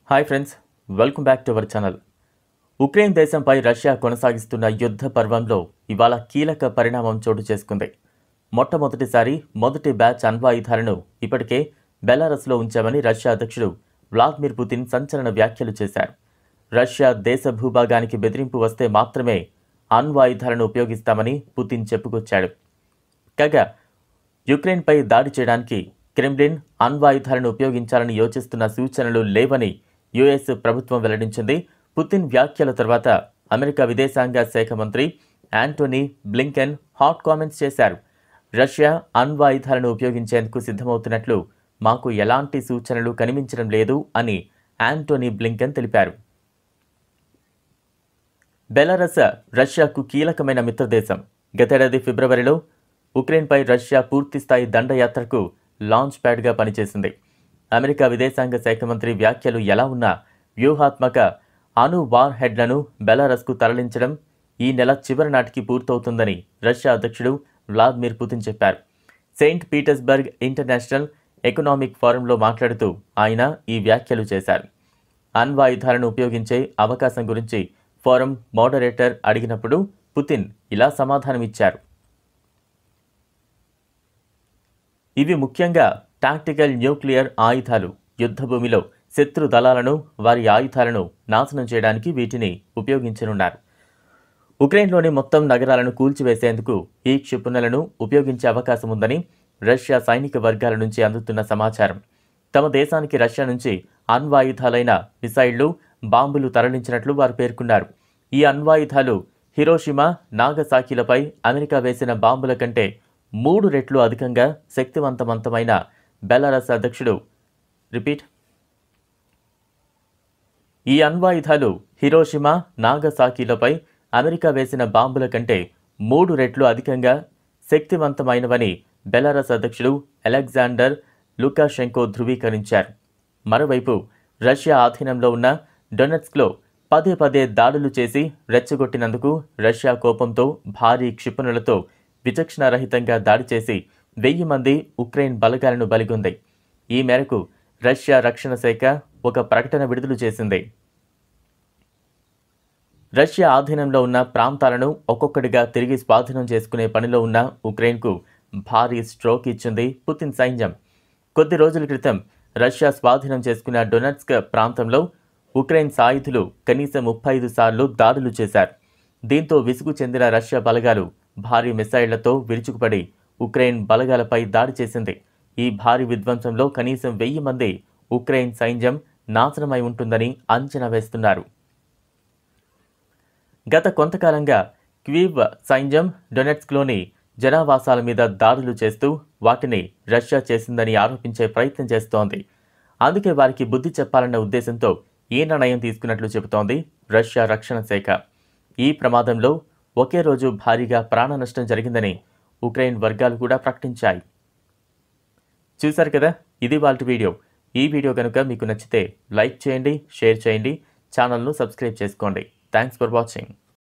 hi friends welcome back to our channel Ukraine దేశంపై Russia కొనసాగిస్తున్న యుద్ధ పర్వంలో ఇవాళ కీలక పరిణామం చోటు చేసుకుంది మొట్టమొదటిసారి మొదటి బ్యాచ్ అణ్వాయుధాలను ఇప్పటికే బెలారస్లో ఉంచామని రష్యా అధ్యక్షుడు వ్లాదిమిర్ పుతిన్ సంచలన వ్యాఖ్యలు చేశారు రష్యా దేశ భూభాగానికి బెదిరింపు వస్తే మాత్రమే అణ్వాయుధాలను ఉపయోగిస్తామని పుతిన్ చెప్పుకొచ్చాడు కాగా యుక్రెయిన్పై దాడి చేయడానికి క్రెమ్లిన్ అణ్వాయుధాలను ఉపయోగించాలని యోచిస్తున్న సూచనలు లేవని యుఎస్ ప్రభుత్వం వెల్లడించింది పుతిన్ వ్యాఖ్యల తర్వాత అమెరికా విదేశాంగ శాఖ మంత్రి యాంటోనీ బ్లింకెన్ హాట్ కామెంట్స్ చేశారు రష్యా అణ్వాయుధాలను ఉపయోగించేందుకు సిద్ధమవుతున్నట్లు మాకు ఎలాంటి సూచనలు కనిపించడం లేదు అని యాంటోనీ బ్లింకెన్ తెలిపారు బెలారస్ రష్యాకు కీలకమైన మిత్రదేశం గతేడాది ఫిబ్రవరిలో ఉక్రెయిన్పై రష్యా పూర్తిస్థాయి దండయాత్రకు లాంచ్ ప్యాడ్గా పనిచేసింది అమెరికా విదేశాంగ శాఖ మంత్రి వ్యాఖ్యలు ఎలా ఉన్నా వ్యూహాత్మక అణు వార్ హెడ్లను బెలారస్కు తరలించడం ఈ నెల చివరి నాటికి పూర్తవుతుందని రష్యా అధ్యక్షుడు వ్లాదిమిర్ పుతిన్ చెప్పారు సెయింట్ పీటర్స్బర్గ్ ఇంటర్నేషనల్ ఎకనామిక్ ఫోరంలో మాట్లాడుతూ ఆయన ఈ వ్యాఖ్యలు చేశారు అణ్వాయుధాలను ఉపయోగించే అవకాశం గురించి ఫోరం మోడరేటర్ అడిగినప్పుడు పుతిన్ ఇలా సమాధానమిచ్చారు ఇవి ముఖ్యంగా టాక్టికల్ న్యూక్లియర్ ఆయుధాలు యుద్ధభూమిలో శత్రు దళాలను వారి ఆయుధాలను నాశనం చేయడానికి వీటిని ఉపయోగించనున్నారు ఉక్రెయిన్లోని మొత్తం నగరాలను కూల్చివేసేందుకు ఈ క్షిపణులను ఉపయోగించే అవకాశం ఉందని రష్యా సైనిక వర్గాల నుంచి అందుతున్న సమాచారం తమ దేశానికి రష్యా నుంచి అణ్వాయుధాలైన మిసైళ్లు బాంబులు తరలించినట్లు వారు పేర్కొన్నారు ఈ అణ్వాయుధాలు హిరోషిమా నాగసాకిలపై అమెరికా వేసిన బాంబుల కంటే మూడు రెట్లు అధికంగా శక్తివంతవంతమైన బెలారస్ అధ్యక్షుడు రిపీట్ ఈ అణ్వాయుధాలు హిరోషిమా నాగసాకిలపై అమెరికా వేసిన బాంబుల కంటే మూడు రెట్లు అధికంగా శక్తివంతమైనవని బెలారస్ అధ్యక్షుడు అలెగ్జాండర్ లుకాషెంకో ధృవీకరించారు మరోవైపు రష్యా ఆధీనంలో ఉన్న డొనెట్స్క్లో పదే పదే దాడులు చేసి రెచ్చగొట్టినందుకు రష్యా కోపంతో భారీ క్షిపణులతో విచక్షణారహితంగా దాడి చేసి వెయ్యి మంది ఉక్రెయిన్ బలగాలను బలిగొంది ఈ మేరకు రష్యా రక్షణ శాఖ ఒక ప్రకటన విడుదల చేసింది రష్యా ఆధీనంలో ఉన్న ప్రాంతాలను ఒక్కొక్కటిగా తిరిగి స్వాధీనం చేసుకునే పనిలో ఉన్న ఉక్రెయిన్కు భారీ స్ట్రోక్ ఇచ్చింది పుతిన్ సైన్యం కొద్ది రోజుల క్రితం రష్యా స్వాధీనం చేసుకున్న డొనెట్స్క్ ప్రాంతంలో ఉక్రెయిన్ సాయుధులు కనీసం ముప్పై ఐదు సార్లు దాడులు చేశారు దీంతో విసుగు చెందిన రష్యా బలగాలు భారీ మిసైళ్లతో విరుచుకుపడి ఉక్రెయిన్ బలగాలపై దాడి చేసింది ఈ భారీ విధ్వంసంలో కనీసం వెయ్యి మంది ఉక్రెయిన్ సైన్యం నాశనమై ఉంటుందని అంచనా వేస్తున్నారు గత కొంతకాలంగా క్వీవ్ సైన్యం డొనెట్స్క్లోని జనావాసాల మీద దాడులు చేస్తూ వాటిని రష్యా చేసిందని ఆరోపించే ప్రయత్నం చేస్తోంది అందుకే వారికి బుద్ధి చెప్పాలన్న ఉద్దేశంతో ఈ నిర్ణయం తీసుకున్నట్లు చెబుతోంది రష్యా రక్షణ శాఖ ఈ ప్రమాదంలో ఒకే రోజు భారీగా ప్రాణ నష్టం జరిగిందని ఉక్రెయిన్ వర్గాలు కూడా ప్రకటించాయి చూశారు కదా ఇది వాళ్ళ వీడియో ఈ వీడియో కనుక మీకు నచ్చితే లైక్ చేయండి షేర్ చేయండి ఛానల్ను సబ్స్క్రైబ్ చేసుకోండి థ్యాంక్స్ ఫర్ వాచింగ్